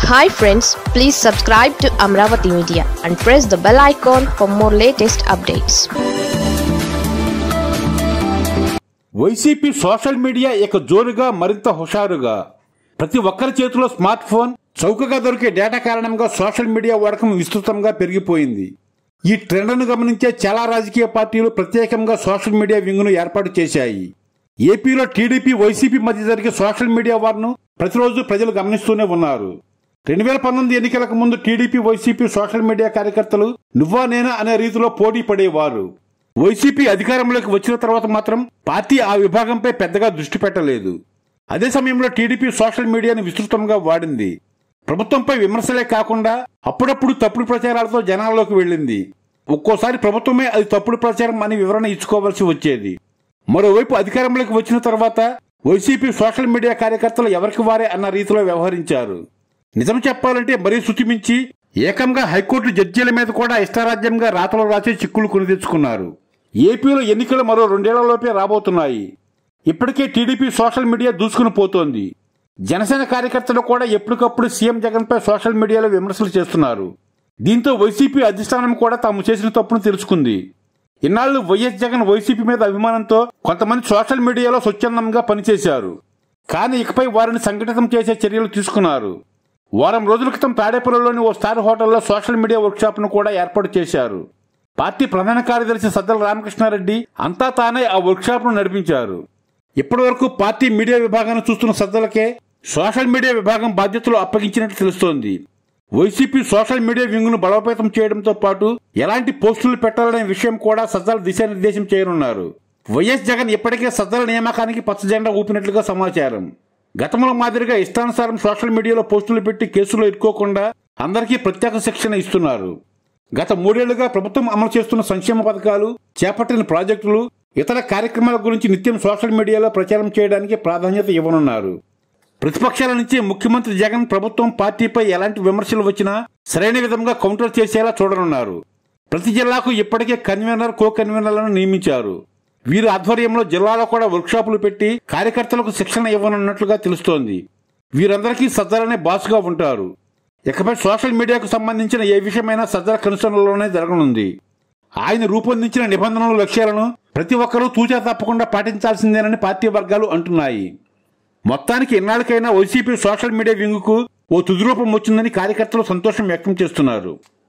hi friends please subscribe to Amaravati media and press the bell icon for more latest updates YCP social media ఇక జోరుగా మరింత హుషారుగా ప్రతి ఒక్కరి చేతిలో స్మార్ట్ ఫోన్ చౌకగా దొరికే డేటా కారణంగా సోషల్ మీడియా వాడకం విస్తృతంగా పెరిగిపోయింది ఈ ట్రెండ్ను గమనించే చాలా రాజకీయ పార్టీలు ప్రత్యేకంగా సోషల్ మీడియా వింగ్ను ఏర్పాటు చేశాయి ఏపీలో టీడీపీ వైసీపీ మధ్య జరిగే సోషల్ మీడియా వార్ను ప్రతిరోజు ప్రజలు గమనిస్తూనే ఉన్నారు రెండు వేల పంతొమ్మిది ఎన్నికలకు ముందు టీడీపీ వైసీపీ సోషల్ మీడియా కార్యకర్తలు నువ్వా నేనా అనే రీతిలో పోటీ పడేవారు వైసీపీ అధికారంలోకి వచ్చిన తర్వాత మాత్రం పార్టీ ఆ విభాగంపై పెద్దగా దృష్టి పెట్టలేదు అదే సమయంలో టీడీపీ సోషల్ మీడియాను విస్తృతంగా వాడింది ప్రభుత్వంపై విమర్శలే కాకుండా అప్పుడప్పుడు తప్పుడు ప్రచారాలతో జనాల్లోకి వెళ్ళింది ఒక్కోసారి ప్రభుత్వమే అది తప్పుడు ప్రచారం అని వివరణ ఇచ్చుకోవాల్సి వచ్చేది మరోవైపు అధికారంలోకి వచ్చిన తర్వాత వైసీపీ సోషల్ మీడియా కార్యకర్తలు ఎవరికి వారే అన్న రీతిలో వ్యవహరించారు నిజం చెప్పాలంటే మరీ శుతిమించి ఏకంగా హైకోర్టు జడ్జీల మీద కూడా ఇష్టారాజ్యంగా రాతలు రాసి చిక్కులు కొని తెచ్చుకున్నారు ఏపీలో ఎన్నికలు మరో రెండేళ్లలోపే రాబోతున్నాయి ఇప్పటికే టీడీపీ సోషల్ మీడియా దూసుకుని పోతోంది జనసేన కార్యకర్తలు కూడా ఎప్పటికప్పుడు సీఎం జగన్ పై సోషల్ మీడియాలో విమర్శలు చేస్తున్నారు దీంతో వైసీపీ అధిష్టానం కూడా తాము చేసిన తప్పును తెలుసుకుంది ఇన్నాళ్లు వైఎస్ జగన్ వైసీపీ మీద అభిమానంతో కొంతమంది సోషల్ మీడియాలో స్వచ్ఛందంగా పనిచేశారు కానీ ఇకపై వారిని సంఘటితం చేసే చర్యలు తీసుకున్నారు వారం రోజుల క్రితం తాడేపల్లిలోని ఓ స్టార్ హోటల్లో సోషల్ మీడియా వర్క్షాప్ను కూడా ఏర్పాటు చేశారు పార్టీ ప్రధాన కార్యదర్శి సజ్జల రామకృష్ణారెడ్డి అంతా తానే ఆ వర్క్షాప్ను నడిపించారు ఇప్పటి వరకు పార్టీ మీడియా విభాగాన్ని చూస్తున్న సజ్జలకే సోషల్ మీడియా విభాగం బాధ్యతలు అప్పగించినట్టు తెలుస్తోంది వైసీపీ సోషల్ మీడియా వింగును బలోపేతం చేయడంతో పాటు ఎలాంటి పోస్టులు పెట్టాలనే విషయం కూడా సజ్జల దిశానిర్దేశం చేయనున్నారు వైఎస్ జగన్ ఇప్పటికే సజ్జల నియామకానికి పచ్చజెండా ఊపినట్లుగా సమాచారం గతంలో మాదిరిగా ఇష్టానుసారం సోషల్ మీడియాలో పోస్టులు పెట్టి కేసులు ఇరుక్కోకుండా అందరికీ ప్రత్యేక శిక్షణ ఇస్తున్నారు గత మూడేళ్లుగా ప్రభుత్వం అమలు చేస్తున్న సంక్షేమ పథకాలు చేపట్టిన ప్రాజెక్టులు ఇతర కార్యక్రమాల గురించి నిత్యం సోషల్ మీడియాలో ప్రచారం చేయడానికి ప్రాధాన్యత ఇవ్వనున్నారు ప్రతిపక్షాల నుంచి ముఖ్యమంత్రి జగన్ ప్రభుత్వం పార్టీపై ఎలాంటి విమర్శలు వచ్చినా సరైన విధంగా కౌంటర్ చేసేలా చూడనున్నారు ప్రతి జిల్లాకు ఇప్పటికే కన్వీనర్ కో కన్వీనర్లను నియమించారు వీరి ఆధ్వర్యంలో జిల్లాలో కూడా వర్క్షాపులు పెట్టి కార్యకర్తలకు శిక్షణ ఇవ్వనున్నట్లుగా తెలుస్తోంది వీరందరికీ సజ్జలనే బాసుగా ఉంటారు ఇకపై సోషల్ మీడియాకు సంబంధించిన ఏ విషయమైనా సజ్జల కనుసరణలోనే జరగనుంది ఆయన రూపొందించిన నిబంధనలు లక్ష్యాలను ప్రతి ఒక్కరూ తూచా తప్పకుండా పాటించాల్సిందేనని పార్టీ వర్గాలు అంటున్నాయి మొత్తానికి ఇన్నాళ్ళకైనా వైసీపీ సోషల్ మీడియా వింగుకు ఓ తుదిరూపం వచ్చిందని కార్యకర్తలు సంతోషం వ్యక్తం చేస్తున్నారు